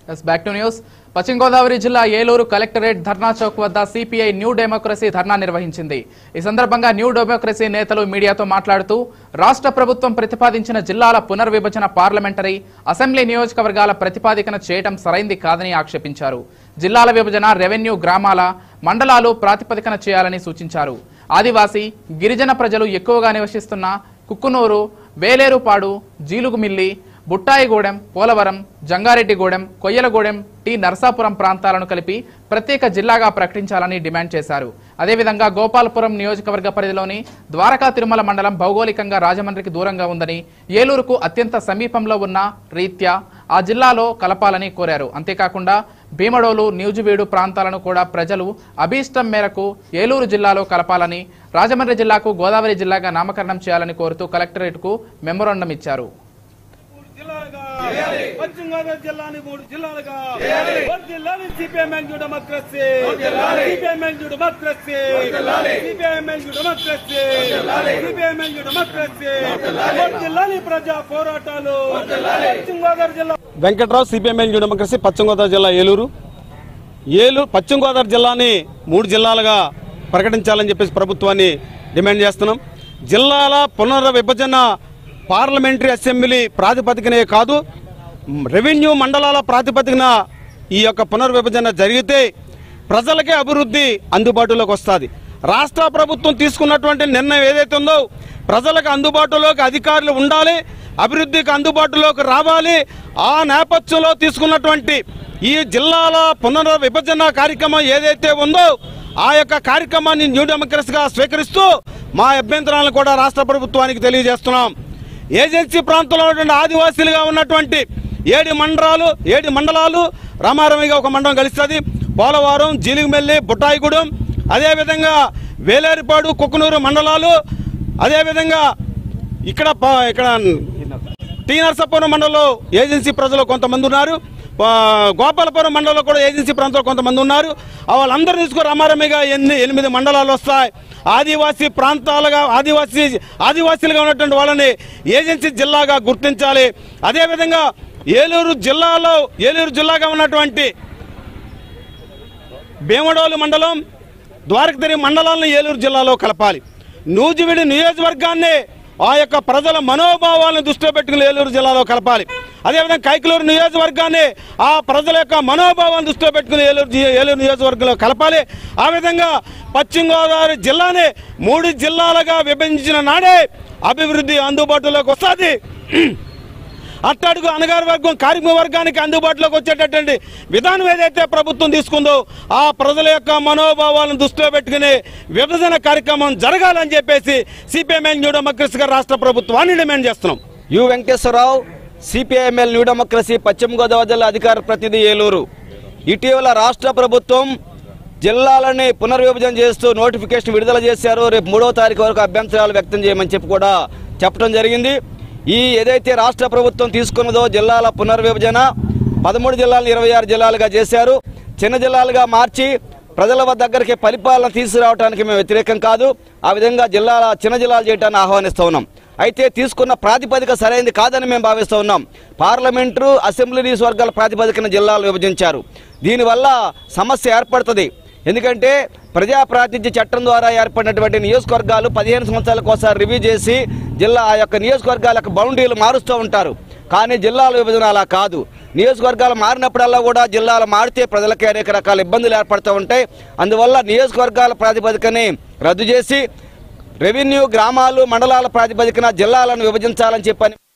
yes back to news పశ్చిమ గోదావరి జిల్లా Eluru collectorate ధర్నా చౌక్ వద్ద సిపిఐ న్యూ డెమోక్రసీ ధర్నా నిర్వహించింది ఈ సందర్భంగా న్యూ డెమోక్రసీ నేతలు మీడియాతో మాట్లాడుతూ రాష్ట్ర ప్రభుత్వం ప్రతిపాదించిన జిల్లాల పునర్విభజన పార్లమెంటరీ అసెంబ్లీ నియోజకవర్గాల ప్రతిపాదికన చేయడం సరైంది కాదని ఆక్షేపించారు జిల్లాల విభజన రెవెన్యూ గ్రామాల మండలాలు ప్రాతిపదికన చేయాలని సూచించారు ఆదివాసీ గిరిజన ప్రజలు ఎక్కువగా నివసిస్తున్న కుక్కునూరు వేలేరుపాడు జీలుగుమిల్లి బుట్టాయిగూడెం పోలవరం జంగారెడ్డిగూడెం కొయ్యలగూడెం టి నరసాపురం ప్రాంతాలను కలిపి ప్రత్యేక జిల్లాగా ప్రకటించాలని డిమాండ్ చేశారు అదేవిధంగా గోపాలపురం నియోజకవర్గ పరిధిలోని ద్వారకా తిరుమల మండలం భౌగోళికంగా రాజమండ్రికి దూరంగా ఉందని ఏలూరుకు అత్యంత సమీపంలో ఉన్న రీత్యా ఆ జిల్లాలో కలపాలని కోరారు అంతేకాకుండా భీమడోలు న్యూజివీడు ప్రాంతాలను కూడా ప్రజలు అభీష్టం మేరకు ఏలూరు జిల్లాలో కలపాలని రాజమండ్రి జిల్లాకు గోదావరి జిల్లాగా నామకరణం చేయాలని కోరుతూ కలెక్టరేట్కు మెమోరాండం ఇచ్చారు మూడు జిల్లాలుగా పశ్చిమ గోదావరి జిల్లాని మూడు జిల్లాలుగా జిల్లాని సిపిఎం యాంగ్యూ డెమోక్రసీ సిపిఎం యాంగ్యూ డెమోక్రసీ సిపిఎం యాంగ్యూ డెమోక్రసీ సిపిఎం యాంగ్యూ డెమోక్రసీ జిల్లాని ప్రజా పోరాటాలు పశ్చిమ గోదావరి జిల్లా వెంకట్రావు సిపిఎంఎల్ న్యూ డెమోక్రసీ పశ్చిమ గోదావరి జిల్లా ఏలూరు ఏలూరు పశ్చిమ గోదావరి జిల్లాని మూడు జిల్లాలుగా ప్రకటించాలని చెప్పేసి ప్రభుత్వాన్ని డిమాండ్ చేస్తున్నాం జిల్లాల పునర్విభజన పార్లమెంటరీ అసెంబ్లీ ప్రాతిపదికనే కాదు రెవెన్యూ మండలాల ప్రాతిపదికన ఈ యొక్క పునర్విభజన జరిగితే ప్రజలకే అభివృద్ధి అందుబాటులోకి వస్తుంది రాష్ట్ర ప్రభుత్వం తీసుకున్నటువంటి నిర్ణయం ఏదైతే ఉందో ప్రజలకు అందుబాటులోకి అధికారులు ఉండాలి అభివృద్ధికి అందుబాటులోకి రావాలి ఆ నేపథ్యంలో తీసుకున్నటువంటి ఈ జిల్లాల పునర్విభజన కార్యక్రమం ఏదైతే ఉందో ఆ యొక్క కార్యక్రమాన్ని న్యూ డెమోక్రసీగా స్వీకరిస్తూ మా అభ్యంతరాలను కూడా రాష్ట్ర ప్రభుత్వానికి తెలియజేస్తున్నాం ఏజెన్సీ ప్రాంతంలో ఉన్నటువంటి ఆదివాసీలుగా ఉన్నటువంటి ఏడు మండలాలు ఏడు మండలాలు రామారమిగా ఒక మండలం కలుస్తుంది పోలవరం జీలిగిమెల్లి బుట్టాయిగూడెం అదేవిధంగా వేలేరుపాడు కుక్కునూరు మండలాలు అదేవిధంగా ఇక్కడ ప- ఇక్కడ టీ నరసాపురం మండలంలో ఏజెన్సీ ప్రజలు కొంతమంది ఉన్నారు ఆ, గోపాలపురం మండలంలో కూడా ఏజెన్సీ ప్రాంతంలో కొంతమంది ఉన్నారు ఆ వాళ్ళందరూ తీసుకుని రమారమిగా ఎన్ని ఎనిమిది మండలాలు వస్తాయి ఆదివాసీ ప్రాంతాలుగా ఆదివాసీ ఆదివాసీలుగా ఉన్నటువంటి వాళ్ళని ఏజెన్సీ జిల్లాగా గుర్తించాలి అదేవిధంగా ఏలూరు జిల్లాలో ఏలూరు జిల్లాగా ఉన్నటువంటి భీమడోలు మండలం ద్వారకతిరి మండలాలను ఏలూరు జిల్లాలో కలపాలి నూజివీడి నియోజకవర్గాన్ని ఆ యొక్క ప్రజల మనోభావాలను దృష్టిలో పెట్టుకుని ఏలూరు జిల్లాలో కలపాలి అదేవిధంగా కైకలూరు నియోజకవర్గాన్ని ఆ ప్రజల యొక్క మనోభావాలను దృష్టిలో పెట్టుకుని ఏలూరు జి- ఏలూరు నియోజకవర్గంలో కలపాలి ఆ విధంగా పశ్చిమ గోదావరి జిల్లాని మూడు జిల్లాలుగా విభజించిన నాడే అభివృద్ధి అందుబాటులోకి వస్తుంది అట్టడుగు అనగారి వర్గం కార్మిక వర్గానికి అందుబాటులోకి వచ్చేటటువంటి విధానం ఏదైతే ప్రభుత్వం తీసుకుందో ఆ ప్రజల యొక్క మనోభావాలను దృష్టిలో పెట్టుకుని విభజన కార్యక్రమం జరగాలని చెప్పేసి సిపిఎంఎల్ న్యూ డెమోక్రసీగా రాష్ట్ర ప్రభుత్వాన్ని డిమాండ్ చేస్తున్నాం U Venkateswararao CPIML new democracy పశ్చిమ గోదావరి జిల్లా అధికార ప్రతినిధి ఏలూరు ఇటీవల రాష్ట్ర ప్రభుత్వం జిల్లాలని పునర్విభజన చేస్తూ నోటిఫికేషన్ విడుదల చేశారు రేపు మూడో తారీఖు వరకు అభ్యంతరాలు వ్యక్తం చేయమని చెప్పి కూడా చెప్పడం జరిగింది ఈ ఏదైతే రాష్ట్ర ప్రభుత్వం తీసుకున్నదో జిల్లాల పునర్విభజన పదమూడు జిల్లాలను ఇరవై ఆరు జిల్లాలుగా చేశారు చిన్న జిల్లాలుగా మార్చి ప్రజల వద్ద దగ్గరికి పరిపాలన తీసుకురావడానికి మేము వ్యతిరేకం కాదు ఆ విధంగా జిల్లాల చిన్న జిల్లాలు చేయడానికి ఆహ్వానిస్తూ ఉన్నాం అయితే తీసుకున్న ప్రాతిపదిక సరైనది కాదని మేము భావిస్తూ ఉన్నాం పార్లమెంటు అసెంబ్లీ నియోజకవర్గాల ప్రాతిపదికన జిల్లాలు విభజించారు దీనివల్ల సమస్య ఏర్పడుతుంది ఎందుకంటే ప్రజా ప్రాతినిధ్య చట్టం ద్వారా ఏర్పడినటువంటి నియోజకవర్గాలు పదిహేను సంవత్సరాలకు ఒకసారి రివ్యూ చేసి జిల్లా ఆ యొక్క నియోజకవర్గాల యొక్క బౌండరీలు మారుస్తూ ఉంటారు కానీ జిల్లాల విభజన అలా కాదు నియోజకవర్గాలు మారినప్పుడల్లా కూడా జిల్లాలు మారితే ప్రజలకి అనేక రకాల ఇబ్బందులు ఏర్పడుతూ ఉంటాయి అందువల్ల నియోజకవర్గాల ప్రాతిపదికని రద్దు చేసి రెవెన్యూ గ్రామాలు మండలాల ప్రాతిపదికన జిల్లాలను విభజించాలని చెప్పని